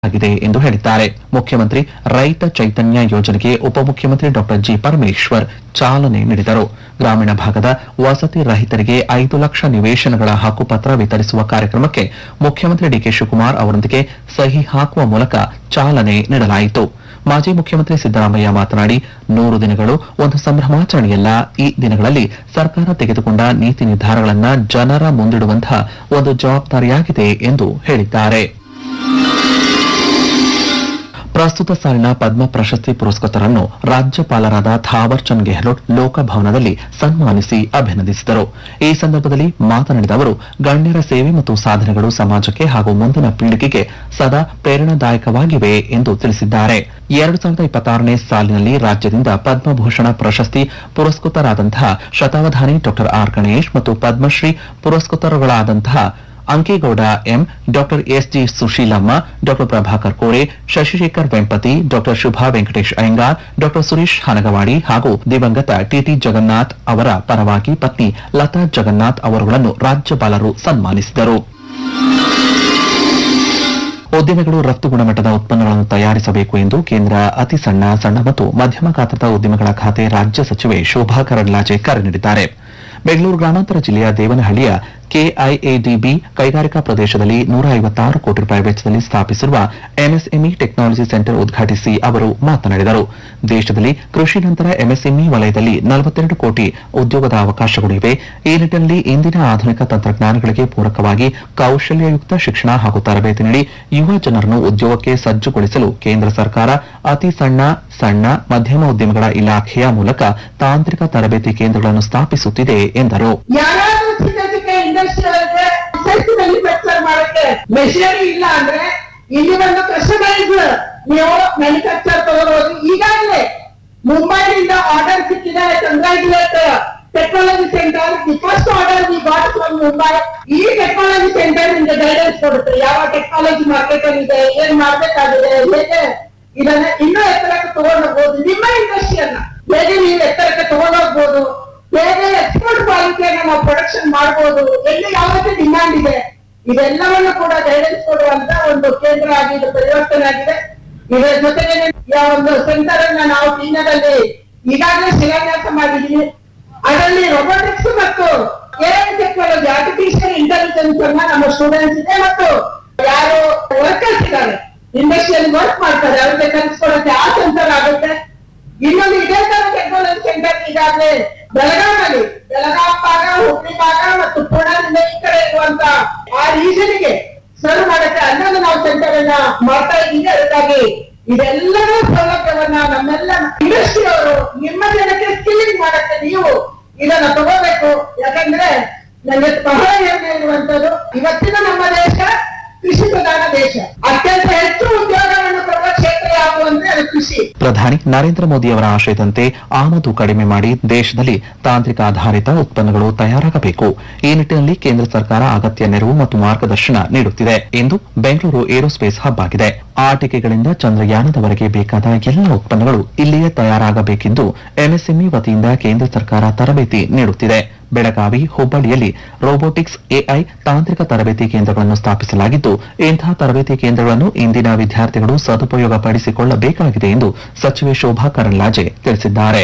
ಆಗಿದೆ ಎಂದು ಹೇಳಿದ್ದಾರೆ ಮುಖ್ಯಮಂತ್ರಿ ರೈತ ಚೈತನ್ಯ ಯೋಜನೆಗೆ ಉಪಮುಖ್ಯಮಂತ್ರಿ ಡಾಕ್ಟರ್ ಜಿ ಪರಮೇಶ್ವರ್ ಚಾಲನೆ ನೀಡಿದರು ಗ್ರಾಮೀಣ ಭಾಗದ ವಸತಿ ರಹಿತರಿಗೆ ಐದು ಲಕ್ಷ ನಿವೇಶನಗಳ ಹಕ್ಕುಪತ್ರ ವಿತರಿಸುವ ಕಾರ್ಯಕ್ರಮಕ್ಕೆ ಮುಖ್ಯಮಂತ್ರಿ ಡಿಕೆ ಶಿವಕುಮಾರ್ ಅವರೊಂದಿಗೆ ಸಹಿ ಹಾಕುವ ಮೂಲಕ ಚಾಲನೆ ನೀಡಲಾಯಿತು ಮಾಜಿ ಮುಖ್ಯಮಂತ್ರಿ ಸಿದ್ದರಾಮಯ್ಯ ಮಾತನಾಡಿ ನೂರು ದಿನಗಳು ಒಂದು ಸಂಭ್ರಮಾಚರಣೆಯಲ್ಲ ಈ ದಿನಗಳಲ್ಲಿ ಸರ್ಕಾರ ತೆಗೆದುಕೊಂಡ ನೀತಿ ನಿರ್ಧಾರಗಳನ್ನ ಜನರ ಮುಂದಿಡುವಂತಹ ಒಂದು ಜವಾಬ್ದಾರಿಯಾಗಿದೆ ಎಂದು ಹೇಳಿದ್ದಾರೆ ಪ್ರಸ್ತುತ ಸಾಲಿನ ಪದ್ಮ ಪ್ರಶಸ್ತಿ ಪುರಸ್ಕೃತರನ್ನು ರಾಜ್ಯಪಾಲರಾದ ಥಾವರ್ ಚಂದ್ ಗೆಹ್ಲೋಟ್ ಲೋಕಭವನದಲ್ಲಿ ಸನ್ಮಾನಿಸಿ ಅಭಿನಂದಿಸಿದರು ಈ ಸಂದರ್ಭದಲ್ಲಿ ಮಾತನಾಡಿದ ಅವರು ಗಣ್ಯರ ಸೇವೆ ಮತ್ತು ಸಾಧನೆಗಳು ಸಮಾಜಕ್ಕೆ ಹಾಗೂ ಮುಂದಿನ ಪೀಳಿಗೆಗೆ ಸದಾ ಪ್ರೇರಣಾದಾಯಕವಾಗಿವೆ ಎಂದು ತಿಳಿಸಿದ್ದಾರೆ ಎರಡು ಸಾವಿರದ ಇಪ್ಪತ್ತಾರನೇ ಸಾಲಿನಲ್ಲಿ ರಾಜ್ಯದಿಂದ ಪದ್ಮಭೂಷಣ ಪ್ರಶಸ್ತಿ ಪುರಸ್ಕೃತರಾದಂತಹ ಶತಾವಧಾನಿ ಡಾಕ್ಟರ್ ಆರ್ ಗಣೇಶ್ ಮತ್ತು ಪದ್ಮಶ್ರೀ ಪುರಸ್ಕೃತರುಗಳಾದಂತಹ Ankegowda M doctor S G Sushilamma doctor Prabhakar Kore Shashishekhar Vempati doctor Shubha Venkatesh Iyengar doctor Suresh Hanagavadi ಹಾಗೂ ದಿವಂಗತ ಟಿಟಿ ಜಗನ್ನಾಥ್ ಅವರ ಪರವಾಗಿ ಪತ್ನಿ ಲತಾ ಜಗನ್ನಾಥ್ ಅವರುಗಳನ್ನು ರಾಜ್ಯಪಾಲರು ಸನ್ಮಾನಿಸಿದರು ಉದ್ಯಮಿಗಳು ರಫ್ತು ಗುಣಮಟ್ಟದ ಉತ್ಪನ್ನಗಳನ್ನು ತಯಾರಿಸಬೇಕು ಎಂದು ಕೇಂದ್ರ ಅತಿ ಸಣ್ಣ ಸಣ್ಣ ಮತ್ತು ಮಧ್ಯಮ ಗಾತ್ರದ ಉದ್ಯಮಗಳ ಖಾತೆ ರಾಜ್ಯ ಸಚಿವೆ ಶೋಭಾ ಕರಂದ್ಲಾಜೆ ಕರೆ ನೀಡಿದ್ದಾರೆ ಬೆಂಗಳೂರು ಗ್ರಾಮಾಂತರ ಜಿಲ್ಲೆಯ ದೇವನಹಳ್ಳಿಯ ಕೆಐಎಡಿಬಿ ಕೈಗಾರಿಕಾ ಪ್ರದೇಶದಲ್ಲಿ ನೂರ ಐವತ್ತಾರು ಕೋಟಿ ರೂಪಾಯಿ ವೆಚ್ಚದಲ್ಲಿ ಸ್ಥಾಪಿಸಿರುವ ಎಂಎಸ್ಎಂಇ ಟೆಕ್ನಾಲಜಿ ಸೆಂಟರ್ ಉದ್ಘಾಟಿಸಿ ಅವರು ಮಾತನಾಡಿದರು ದೇಶದಲ್ಲಿ ಕೃಷಿ ನಂತರ ಎಂಎಸ್ಎಂಇ ವಲಯದಲ್ಲಿ ನಲವತ್ತೆರಡು ಕೋಟಿ ಉದ್ಯೋಗದ ಅವಕಾಶಗಳು ಇವೆ ಈ ನಿಟ್ಟಿನಲ್ಲಿ ಇಂದಿನ ಆಧುನಿಕ ತಂತ್ರಜ್ಞಾನಗಳಿಗೆ ಪೂರಕವಾಗಿ ಕೌಶಲ್ಯಯುಕ್ತ ಶಿಕ್ಷಣ ಹಾಗೂ ತರಬೇತಿ ನೀಡಿ ಯುವ ಜನರನ್ನು ಉದ್ಯೋಗಕ್ಕೆ ಸಜ್ಜುಗೊಳಿಸಲು ಕೇಂದ್ರ ಸರ್ಕಾರ ಅತಿ ಸಣ್ಣ ಸಣ್ಣ ಮಧ್ಯಮ ಉದ್ಯಮಗಳ ಇಲಾಖೆಯ ಮೂಲಕ ತಾಂತ್ರಿಕ ತರಬೇತಿ ಕೇಂದ್ರಗಳನ್ನು ಸ್ಥಾಪಿಸುತ್ತಿದೆ ಎಂದರು ಯಾರಾದ್ರೂ ಚಿಕ್ಕ ಚಿಕ್ಕ ಇಂಡಸ್ಟ್ರಿ ಒಳಗೆ ಸೆಲ್ಫ್ ಮ್ಯಾನುಫ್ಯಾಕ್ಚರ್ ಮಾಡಕ್ಕೆ ಮೆಷಿನರಿ ಇಲ್ಲ ಅಂದ್ರೆ ಇಲ್ಲಿ ಒಂದು ಕಸ್ಟಮೈಸ್ ನೀವು ಮ್ಯಾನುಫ್ಯಾಕ್ಚರ್ ತಗೊಳ್ಬೋದು ಈಗಾಗಲೇ ಮುಂಬೈನಿಂದ ಆರ್ಡರ್ ಸಿಕ್ಕಿದೆ congratulate technology centre the first order we got from Mumbai ಈ ಟೆಕ್ನಾಲಜಿ ಸೆಂಟರ್ ನಿಮ್ಗೆ ಗೈಡೆನ್ಸ್ ಕೊಡುತ್ತೆ ಯಾವ ಟೆಕ್ನಾಲಜಿ ಮಾರ್ಕೆಟ್ ಅಲ್ಲಿ ಇದೆ ಏನ್ ಮಾಡ್ಬೇಕಾಗಿದೆ ಹೇಗೆ ಇದನ್ನ ಇನ್ನೂ ಎತ್ತರಕ್ಕೆ ತಗೊಂಡೋಗ್ಬೋದು ನಿಮ್ಮ ಇಂಡಸ್ಟ್ರಿಯನ್ನ ಹೇಗೆ ನೀವು ಎತ್ತರಕ್ಕೆ ತಗೊಂಡೋಗ್ಬೋದು ಹೇಗೆ ಎಕ್ಸ್ಪೋರ್ಟ್ ಕ್ವಾಲಿಟಿಯನ್ನ ನಾವು ಪ್ರೊಡಕ್ಷನ್ ಮಾಡಬಹುದು ಎಲ್ಲಿ ಯಾವತ್ತೂ ಡಿಮ್ಯಾಂಡ್ ಇದೆ ಇದೆಲ್ಲವನ್ನು ಕೂಡ ಗೈಡೆನ್ಸ್ ಕೊಡುವಂತ ಒಂದು ಕೇಂದ್ರ ಆಗಿ ಇದು ಪರಿವರ್ತನೆ ಆಗಿದೆ ಇದರ ಜೊತೆಗೆ ಯಾವ ಒಂದು ಸೆಂಟರ್ ಅನ್ನ ನಾವು ಚೀನಾದಲ್ಲಿ ಈಗಾಗಲೇ ಶಿಲಾನ್ಯಾಸ ಮಾಡಿದೀವಿ ಅದರಲ್ಲಿ ರೊಬೋಟಿಕ್ಸ್ ಮತ್ತು ಎಐ ಟೆಕ್ನಾಲಜಿ ಆರ್ಟಿಫಿಷಿಯಲ್ ಇಂಟೆಲಿಜೆನ್ಸ್ ಅನ್ನ ನಮ್ಮ ಸ್ಟೂಡೆಂಟ್ಸ್ ಇದೆ ಮತ್ತು ಯಾರು ವರ್ಕರ್ಸ್ ಇದ್ದಾರೆ ಇಂಡಸ್ಟ್ರಿಯಲ್ಲಿ ವರ್ಕ್ ಮಾಡ್ತಾರೆ ಅವ್ರಿಗೆ ಕಲಿಸ್ಕೊಡಕ್ಕೆ ಆ ಸೆಂಟರ್ ಆಗುತ್ತೆ ಇನ್ನೊಂದು ಇದೇ ತರ ಟೆಕ್ನಾಲಜಿ ಸೆಂಟರ್ ಈಗಾಗಲೇ ಬೆಳಗಾವಲ್ಲಿ ಬೆಳಗಾಂ ಭಾಗ ಹುಬ್ಳಿ ಭಾಗ ಮತ್ತು ಪುಣೆದಿಂದ ಈ ಕಡೆ ಇರುವಂತ ಆ ರೀಜನ್ಗೆ ಸರ್ವ್ ಮಾಡಕ್ಕೆ ಅಲ್ಲೊಂದು ನಾವು ಸೆಂಟರ್ ಅನ್ನ ಮಾಡ್ತಾ ಇದ್ದೀವಿ ಅದಕ್ಕಾಗಿ ಇದೆಲ್ಲವೂ ಸೌಲಭ್ಯವನ್ನ ನಮ್ಮೆಲ್ಲ ಇಂಡಸ್ಟ್ರಿ ಅವರು ನಿಮ್ಮ ಜನಕ್ಕೆ ಸ್ಕಿಲ್ಲಿಂಗ್ ಮಾಡಕ್ಕೆ ನೀವು ಇದನ್ನ ತಗೋಬೇಕು ಯಾಕಂದ್ರೆ ನನಗೆ ಬಹಳ ಹೆಮ್ಮೆ ಇರುವಂತದ್ದು ಇವತ್ತಿನ ನಮ್ಮ ದೇಶ ಕೃಷಿ ಪ್ರಧಾನ ದೇಶ ಅತ್ಯಂತ ಹೆಚ್ಚು ಉದ್ಯೋಗವನ್ನು ಕೊಡುವ ಕ್ಷೇತ್ರ ಯಾವುದು ಅಂದ್ರೆ ಅದು ಕೃಷಿ ಪ್ರಧಾನಿ ನರೇಂದ್ರ ಮೋದಿ ಅವರ ಆಶಯದಂತೆ ಆಮದು ಕಡಿಮೆ ಮಾಡಿ ದೇಶದಲ್ಲಿ ತಾಂತ್ರಿಕ ಆಧಾರಿತ ಉತ್ಪನ್ನಗಳು ತಯಾರಾಗಬೇಕು ಈ ನಿಟ್ಟಿನಲ್ಲಿ ಕೇಂದ್ರ ಸರ್ಕಾರ ಅಗತ್ಯ ನೆರವು ಮತ್ತು ಮಾರ್ಗದರ್ಶನ ನೀಡುತ್ತಿದೆ ಎಂದು ಬೆಂಗಳೂರು ಏರೋಸ್ಪೇಸ್ ಹಬ್ ಆಗಿದೆ ಆಟಿಕೆಗಳಿಂದ ಚಂದ್ರಯಾನದವರೆಗೆ ಬೇಕಾದ ಎಲ್ಲ ಉತ್ಪನ್ನಗಳು ಇಲ್ಲಿಯೇ ತಯಾರಾಗಬೇಕೆಂದು ಎಂಎಸ್ಎಂಇ ವತಿಯಿಂದ ಕೇಂದ್ರ ಸರ್ಕಾರ ತರಬೇತಿ ನೀಡುತ್ತಿದೆ ಬೆಳಗಾವಿ ಹುಬ್ಬಳ್ಳಿಯಲ್ಲಿ ರೋಬೋಟಿಕ್ಸ್ ಎಐ ತಾಂತ್ರಿಕ ತರಬೇತಿ ಕೇಂದ್ರಗಳನ್ನು ಸ್ಥಾಪಿಸಲಾಗಿದ್ದು ಇಂತಹ ತರಬೇತಿ ಕೇಂದ್ರಗಳನ್ನು ಇಂದಿನ ವಿದ್ಯಾರ್ಥಿಗಳು ಸದುಪಯೋಗ ಪಡಿಸಿಕೊಳ್ಳಬೇಕಾಗಿದೆ ಎಂದು ಸಚಿವೆ ಶೋಭಾ ಕರಂದ್ಲಾಜೆ ತಿಳಿಸಿದ್ದಾರೆ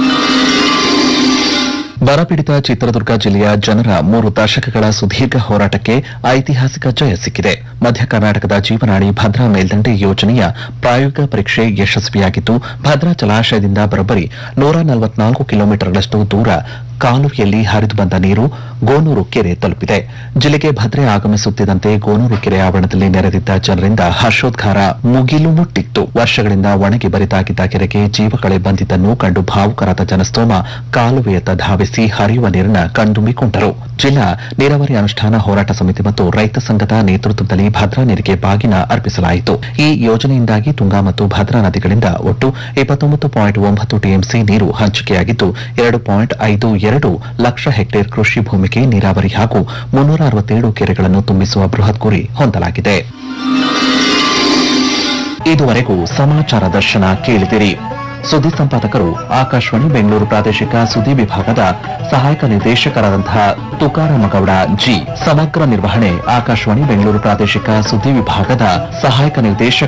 ಬರಪೀಡಿತ ಚಿತ್ರದುರ್ಗ ಜಿಲ್ಲೆಯ ಜನರ ಮೂರು ದಶಕಗಳ ಸುದೀರ್ಘ ಹೋರಾಟಕ್ಕೆ ಐತಿಹಾಸಿಕ ಜಯ ಸಿಕ್ಕಿದೆ ಮಧ್ಯ ಕರ್ನಾಟಕದ ಜೀವನಾಡಿ ಭದ್ರಾ ಮೇಲ್ದಂಡೆ ಯೋಜನೆಯ ಪ್ರಾಯೋಗಿಕ ಪರೀಕ್ಷೆ ಯಶಸ್ವಿಯಾಗಿದ್ದು ಭದ್ರಾ ಜಲಾಶಯದಿಂದ ಬರೋಬ್ಬರಿ ನೂರ ನಲವತ್ನಾಲ್ಕು ಕಿಲೋಮೀಟರ್ಗಳಷ್ಟು ದೂರ ಕಾಲುವೆಯಲ್ಲಿ ಹರಿದು ಬಂದ ನೀರು ಗೋನೂರು ಕೆರೆ ತಲುಪಿದೆ ಜಿಲ್ಲೆಗೆ ಭದ್ರೆ ಆಗಮಿಸುತ್ತಿದ್ದಂತೆ ಗೋನೂರು ಕೆರೆ ಆವರಣದಲ್ಲಿ ನೆರೆದಿದ್ದ ಜನರಿಂದ ಹರ್ಷೋದ್ಗಾರ ಮುಗಿಲು ಮುಟ್ಟಿತ್ತು ವರ್ಷಗಳಿಂದ ಒಣಗಿ ಬರಿದಾಗಿದ್ದ ಕೆರೆಗೆ ಜೀವಕಳೆ ಬಂದಿದ್ದನ್ನು ಕಂಡು ಭಾವುಕರಾದ ಜನಸ್ತೋಮ ಕಾಲುವೆಯತ್ತ ಧಾವಿಸಿ ಹರಿಯುವ ನೀರನ್ನ ಕಣ್ತುಂಬಿಕೊಂಡರು ಜಿಲ್ಲಾ ನೀರಾವರಿ ಅನುಷ್ಠಾನ ಹೋರಾಟ ಸಮಿತಿ ಮತ್ತು ರೈತ ಸಂಘದ ನೇತೃತ್ವದಲ್ಲಿ ಭದ್ರಾ ನೀರಿಗೆ ಬಾಗಿನ ಅರ್ಪಿಸಲಾಯಿತು ಈ ಯೋಜನೆಯಿಂದಾಗಿ ತುಂಗಾ ಮತ್ತು ಭದ್ರಾ ನದಿಗಳಿಂದ ಒಟ್ಟು ಇಪ್ಪತ್ತೊಂಬತ್ತು ಪಾಯಿಂಟ್ ಒಂಬತ್ತು ಟಿಎಂಸಿ ನೀರು ಹಂಚಿಕೆಯಾಗಿದ್ದು ಎರಡು ಪಾಯಿಂಟ್ ಐದು ಎರಡು ಲಕ್ಷ ಹೆಕ್ಟೇರ್ ಕೃಷಿ ಭೂಮಿಗೆ ನೀರಾವರಿ ಹಾಗೂ ಮುನ್ನೂರ ಅರವತ್ತೇಳು ಕೆರೆಗಳನ್ನು ತುಂಬಿಸುವ ಬೃಹತ್ ಗುರಿ ಹೊಂದಲಾಗಿದೆ ಇದುವರೆಗೂ ಸಮಾಚಾರ ದರ್ಶನ ಕೇಳಿದಿರಿ ಸುದ್ದಿ ಸಂಪಾದಕರು ಆಕಾಶವಾಣಿ ಬೆಂಗಳೂರು ಪ್ರಾದೇಶಿಕ ಸುದ್ದಿ ವಿಭಾಗದ ಸಹಾಯಕ ನಿರ್ದೇಶಕರಾದಂತಹ ತುಕಾರಾಮ ಗೌಡ ಜಿ ಸಮಗ್ರ ನಿರ್ವಹಣೆ ಆಕಾಶವಾಣಿ ಬೆಂಗಳೂರು ಪ್ರಾದೇಶಿಕ ಸುದ್ದಿ ವಿಭಾಗದ ಸಹಾಯಕ ನಿರ್ದೇಶಕ